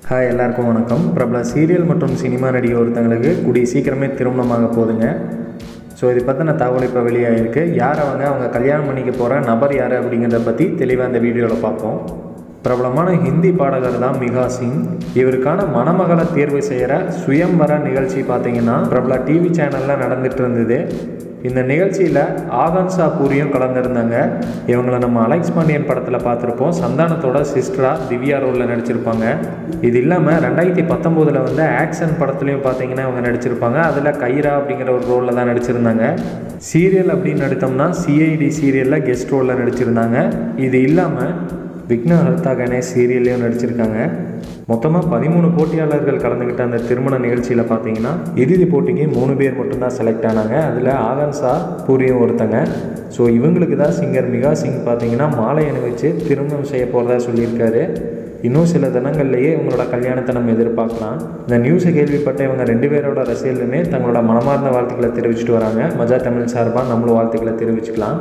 hi எல்லாருக்கும் வணக்கம் பிரபல சீரியல் மற்றும் சினிமா நடிகை ஒருத்தங்களுக்கு கூடிய சீக்கிரமே திருமணமாக போகுதுங்க ஸோ இது பற்றின தகவல் இப்போ வெளியாகிருக்கு யார் அவங்க அவங்க கல்யாணம் பண்ணிக்க போகிற நபர் யார் அப்படிங்கிறத பற்றி தெளிவாக இந்த வீடியோவில் பார்ப்போம் பிரபலமான ஹிந்தி பாடகர் தான் மிகா சிங் இவருக்கான மணமகளை தேர்வு செய்கிற சுயம்பர நிகழ்ச்சி பார்த்தீங்கன்னா பிரபல டிவி சேனலில் நடந்துட்டு இருந்தது இந்த நிகழ்ச்சியில் ஆகான்சா பூரியும் கலந்துருந்தாங்க இவங்களை நம்ம அலெக்ஸ் பாண்டியன் படத்தில் பார்த்துருப்போம் சந்தானத்தோட சிஸ்டரா திவ்யா ரோலில் நடிச்சிருப்பாங்க இது இல்லாமல் ரெண்டாயிரத்தி பத்தொம்போதில் வந்து ஆக்ஷன் படத்துலையும் பார்த்தீங்கன்னா இவங்க நடிச்சிருப்பாங்க அதில் கைரா அப்படிங்கிற ஒரு ரோலில் தான் நடிச்சிருந்தாங்க சீரியல் அப்படின்னு எடுத்தோம்னா சிஐடி சீரியலில் கெஸ்ட் ரோலில் நடிச்சிருந்தாங்க இது இல்லாமல் விக்னஹர்த்தா கணேஷ் சீரியல்லையும் நடிச்சிருக்காங்க மொத்தமாக பதிமூணு போட்டியாளர்கள் கலந்துக்கிட்ட அந்த திருமண நிகழ்ச்சியில் பார்த்தீங்கன்னா இறுதி போட்டிக்கு மூணு பேர் மட்டும்தான் செலக்ட் ஆனாங்க அதில் ஆகன்சா பூரியும் ஒருத்தங்க ஸோ இவங்களுக்கு தான் சிங்கர் மிகா சிங் பார்த்தீங்கன்னா மாலை அணிவிச்சு திருமணம் செய்ய போகிறதா சொல்லியிருக்காரு இன்னும் சில தினங்கள்லேயே இவங்களோட கல்யாணத்தை நம்ம எதிர்பார்க்கலாம் இந்த நியூஸை கேள்விப்பட்ட இவங்க ரெண்டு பேரோட ரசிகர்களுமே தங்களோட மனமார்ந்த வாழ்த்துக்களை தெரிவிச்சிட்டு வராங்க மஜா தமிழ் சார்பாக நம்மளும் வாழ்த்துக்களை தெரிவிச்சுக்கலாம்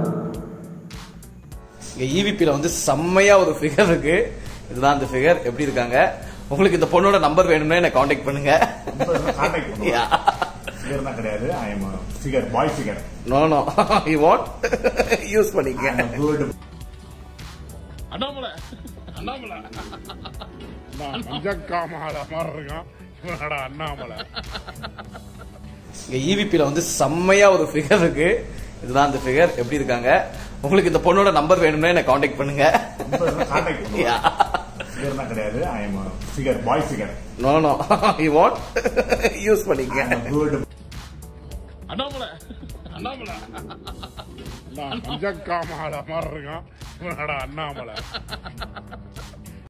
இங்க ஈவிபியில் வந்து செம்மையா ஒரு ஃபிகர் இருக்கு இதுதான் அந்த ஃபிகர் எப்படி இருக்காங்க உங்களுக்கு இந்த பொண்ணோட நம்பர் வேணும்னா என்ன காண்டாக்ட் பண்ணுங்க கான்டாக்ட் பண்ணுவோம் ஃபிகர் தான் கிடையாது I am figure boy figure no no you want use பண்ணிக்க குட் அண்ணாமலை அண்ணாமலை மஞ்சக்காமால மாதிரி இருக்கான் இவனோட அண்ணாமலை இங்க ஈவிபியில் வந்து செம்மையா ஒரு ஃபிகர் இருக்கு இதுதான் அந்த ஃபிகர் எப்படி இருக்காங்க உங்களுக்கு இந்த பொண்ணோட நம்பர் வேணும்னா என்ன காண்டாக்ட் பண்ணுங்க கான்டாக்ட் பண்ணுவோம் ஃபிகர் தான் கிடையாது I am figure boy figure no no you want use பண்ணிக்க குட் அண்ணாமலை அண்ணாமலை மஞ்சக்காமால மாதிரி இருக்கான் இவனோட அண்ணாமலை